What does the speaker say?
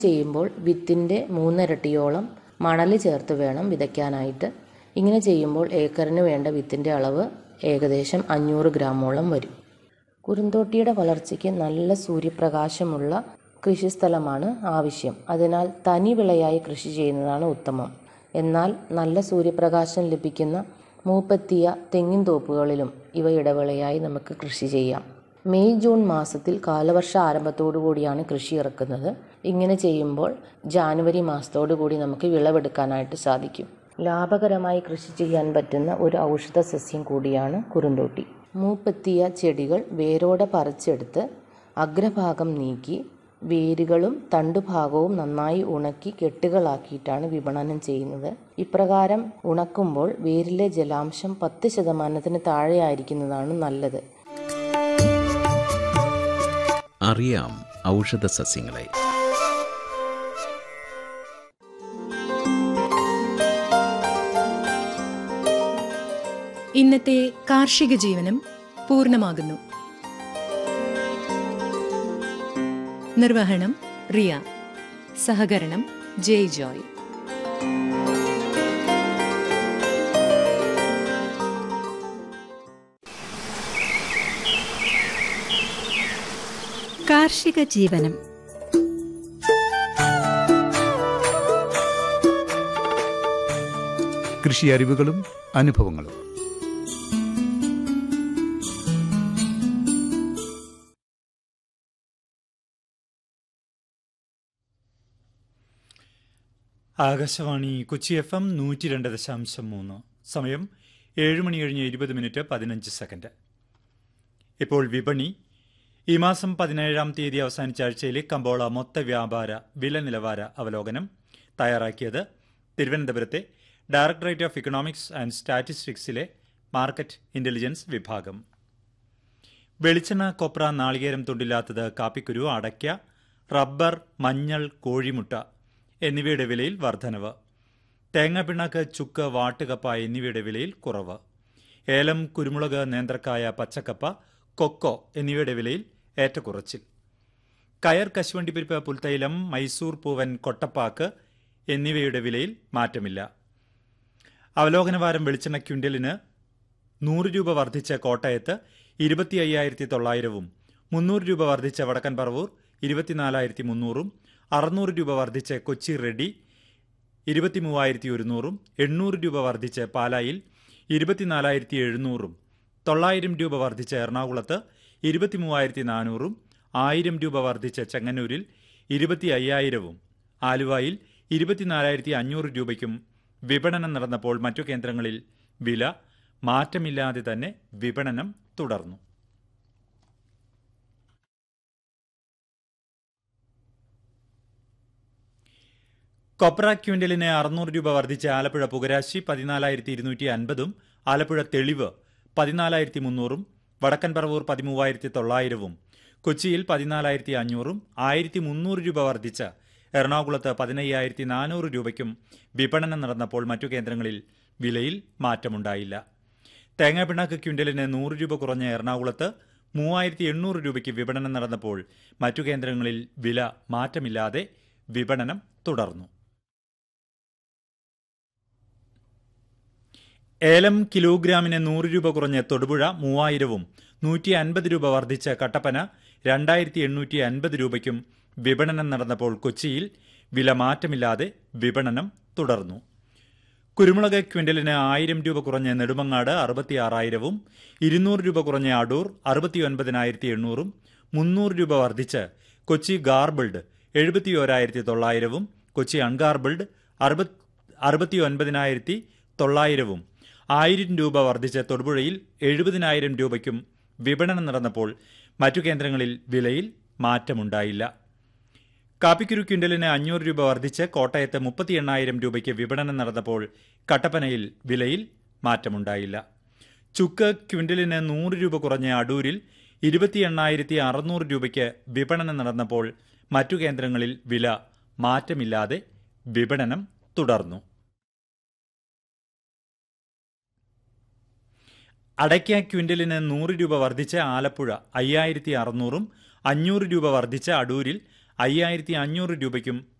ചെയ്യുമ്പോൾ വിത്തിൻ്റെ മൂന്നിരട്ടിയോളം മണൽ ചേർത്ത് വേണം വിതയ്ക്കാനായിട്ട് ഇങ്ങനെ ചെയ്യുമ്പോൾ ഏക്കറിന് വേണ്ട വിത്തിൻ്റെ അളവ് ഏകദേശം അഞ്ഞൂറ് ഗ്രാമോളം വരും കുറുന്തോട്ടിയുടെ വളർച്ചയ്ക്ക് നല്ല സൂര്യപ്രകാശമുള്ള കൃഷിസ്ഥലമാണ് ആവശ്യം അതിനാൽ തനി വിളയായി കൃഷി ചെയ്യുന്നതാണ് ഉത്തമം എന്നാൽ നല്ല സൂര്യപ്രകാശം ലഭിക്കുന്ന മൂപ്പത്തിയ തെങ്ങിൻ തോപ്പുകളിലും ഇവ ഇടവിളയായി നമുക്ക് കൃഷി ചെയ്യാം മെയ് ജൂൺ മാസത്തിൽ കാലവർഷ ആരംഭത്തോടു കൂടിയാണ് കൃഷി ഇറക്കുന്നത് ഇങ്ങനെ ചെയ്യുമ്പോൾ ജാനുവരി മാസത്തോടു കൂടി നമുക്ക് വിളവെടുക്കാനായിട്ട് സാധിക്കും ലാഭകരമായി കൃഷി ചെയ്യാൻ പറ്റുന്ന ഒരു ഔഷധ സസ്യം കൂടിയാണ് കുറുന്തോട്ടി മൂപ്പെത്തിയ ചെടികൾ വേരോടെ പറിച്ചെടുത്ത് അഗ്രഭാഗം നീക്കി വേരുകളും തണ്ടുഭാഗവും നന്നായി ഉണക്കി കെട്ടുകളാക്കിയിട്ടാണ് വിപണനം ചെയ്യുന്നത് ഇപ്രകാരം ഉണക്കുമ്പോൾ വേരിലെ ജലാംശം പത്ത് ശതമാനത്തിന് താഴെയായിരിക്കുന്നതാണ് നല്ലത് അറിയാം ഔഷധ സസ്യങ്ങളെ ഇന്നത്തെ കാർഷിക ജീവനം പൂർണ്ണമാകുന്നു നിർവഹണം റിയ സഹകരണം ജയ് ജോയ് കാർഷിക ജീവനം കൃഷി അറിവുകളും അനുഭവങ്ങളും ആകാശവാണി കൊച്ചി എഫ് എം നൂറ്റി രണ്ട് ദശാംശം മൂന്ന് സമയം ഏഴ് മണി കഴിഞ്ഞ് ഇരുപത് മിനിറ്റ് പതിനഞ്ച് സെക്കൻഡ് ഇപ്പോൾ വിപണി ഈ മാസം പതിനേഴാം തീയതി അവസാനിച്ച ആഴ്ചയിലെ കമ്പോള മൊത്ത വ്യാപാര വില നിലവാര അവലോകനം തയ്യാറാക്കിയത് തിരുവനന്തപുരത്തെ ഡയറക്ടറേറ്റ് ഓഫ് ഇക്കണോമിക്സ് ആൻഡ് സ്റ്റാറ്റിസ്റ്റിക്സിലെ മാർക്കറ്റ് ഇന്റലിജൻസ് വിഭാഗം വെളിച്ചെണ്ണ കൊപ്ര നാളികേരം തുണ്ടില്ലാത്തത് കാപ്പിക്കുരു അടയ്ക്ക റബ്ബർ മഞ്ഞൾ കോഴിമുട്ട എന്നിവയുടെ വിലയിൽ വർധനവ് തേങ്ങാപ്പിണ്ണാക്ക് ചുക്ക് വാട്ടുകപ്പ എന്നിവയുടെ വിലയിൽ കുറവ് ഏലം കുരുമുളക് നേന്ത്രക്കായ പച്ചക്കപ്പ കൊക്കോ എന്നിവയുടെ വിലയിൽ ഏറ്റക്കുറച്ചിൽ കയർ കശുവണ്ടിപ്പരിപ്പ് പുൽത്തൈലം മൈസൂർ പൂവൻ കൊട്ടപ്പാക്ക് എന്നിവയുടെ വിലയിൽ മാറ്റമില്ല അവലോകനവാരം വെളിച്ചെണ്ണ ക്വിൻ്റലിന് നൂറ് രൂപ വർദ്ധിച്ച കോട്ടയത്ത് ഇരുപത്തി അയ്യായിരത്തി തൊള്ളായിരവും മുന്നൂറ് രൂപ വർദ്ധിച്ച വടക്കൻ പറവൂർ ഇരുപത്തിനാലായിരത്തി മുന്നൂറും അറുന്നൂറ് രൂപ വർദ്ധിച്ച് കൊച്ചി റെഡി ഇരുപത്തി മൂവായിരത്തി ഒരുന്നൂറും എണ്ണൂറ് രൂപ വർദ്ധിച്ച് പാലായിൽ ഇരുപത്തിനാലായിരത്തി എഴുന്നൂറും തൊള്ളായിരം രൂപ വർദ്ധിച്ച് എറണാകുളത്ത് ഇരുപത്തി മൂവായിരത്തി നാനൂറും ആയിരം രൂപ വർദ്ധിച്ച് ചെങ്ങന്നൂരിൽ ഇരുപത്തി അയ്യായിരവും ആലുവായിൽ ഇരുപത്തിനാലായിരത്തി അഞ്ഞൂറ് രൂപയ്ക്കും വിപണനം നടന്നപ്പോൾ മറ്റു കേന്ദ്രങ്ങളിൽ വില മാറ്റമില്ലാതെ തന്നെ വിപണനം തുടർന്നു കൊപ്ര ക്വിൻ്റലിന് അറുന്നൂറ് രൂപ വർദ്ധിച്ച ആലപ്പുഴ പുകരാശി പതിനാലായിരത്തി ഇരുന്നൂറ്റി അൻപതും ആലപ്പുഴ തെളിവ് പതിനാലായിരത്തി മുന്നൂറും വടക്കൻ പറവൂർ പതിമൂവായിരത്തി തൊള്ളായിരവും കൊച്ചിയിൽ പതിനാലായിരത്തി അഞ്ഞൂറും ആയിരത്തി മുന്നൂറ് രൂപ വർദ്ധിച്ച എറണാകുളത്ത് പതിനയ്യായിരത്തി നാനൂറ് രൂപയ്ക്കും വിപണനം നടന്നപ്പോൾ മറ്റു കേന്ദ്രങ്ങളിൽ വിലയിൽ മാറ്റമുണ്ടായില്ല തേങ്ങാപ്പിണ്ണാക്ക് ക്വിൻ്റലിന് നൂറ് രൂപ കുറഞ്ഞ എറണാകുളത്ത് മൂവായിരത്തി എണ്ണൂറ് രൂപയ്ക്ക് വിപണനം നടന്നപ്പോൾ മറ്റു കേന്ദ്രങ്ങളിൽ വില മാറ്റമില്ലാതെ വിപണനം തുടർന്നു ഏലം കിലോഗ്രാമിന് നൂറ് രൂപ കുറഞ്ഞ് തൊടുപുഴ മൂവായിരവും നൂറ്റി അൻപത് രൂപ വർദ്ധിച്ച കട്ടപ്പന രണ്ടായിരത്തി എണ്ണൂറ്റി അൻപത് രൂപയ്ക്കും വിപണനം നടന്നപ്പോൾ കൊച്ചിയിൽ വില മാറ്റമില്ലാതെ വിപണനം തുടർന്നു കുരുമുളക് ക്വിൻ്റലിന് ആയിരം രൂപ കുറഞ്ഞ് നെടുമങ്ങാട് അറുപത്തി ആറായിരവും ഇരുന്നൂറ് രൂപ കുറഞ്ഞ അടൂർ അറുപത്തി ഒൻപതിനായിരത്തി എണ്ണൂറും മുന്നൂറ് രൂപ വർദ്ധിച്ച് കൊച്ചി ഗാർബിൾഡ് എഴുപത്തി ഓരായിരത്തി തൊള്ളായിരവും കൊച്ചി അൺഗാർബിൾഡ് അറുപത് അറുപത്തി ഒൻപതിനായിരത്തി തൊള്ളായിരവും ആയിരം രൂപ വർദ്ധിച്ച് തൊടുപുഴയിൽ എഴുപതിനായിരം രൂപയ്ക്കും വിപണനം നടന്നപ്പോൾ മറ്റു കേന്ദ്രങ്ങളിൽ വിലയിൽ മാറ്റമുണ്ടായില്ല കാപ്പിക്കുരു ക്വിൻ്റലിന് അഞ്ഞൂറ് രൂപ വർദ്ധിച്ച് കോട്ടയത്ത് മുപ്പത്തി എണ്ണായിരം രൂപയ്ക്ക് വിപണനം നടന്നപ്പോൾ കട്ടപ്പനയിൽ വിലയിൽ മാറ്റമുണ്ടായില്ല ചുക്ക് ക്വിൻ്റലിന് നൂറ് രൂപ കുറഞ്ഞ അടൂരിൽ ഇരുപത്തി എണ്ണായിരത്തി അറുന്നൂറ് രൂപയ്ക്ക് വിപണനം നടന്നപ്പോൾ മറ്റു കേന്ദ്രങ്ങളിൽ വില മാറ്റമില്ലാതെ വിപണനം തുടർന്നു അടയ്ക്ക ക്വിൻ്റലിന് നൂറ് രൂപ വർദ്ധിച്ച് ആലപ്പുഴ അയ്യായിരത്തി അറുന്നൂറും അഞ്ഞൂറ് രൂപ വർദ്ധിച്ച് അടൂരിൽ അയ്യായിരത്തി അഞ്ഞൂറ് രൂപയ്ക്കും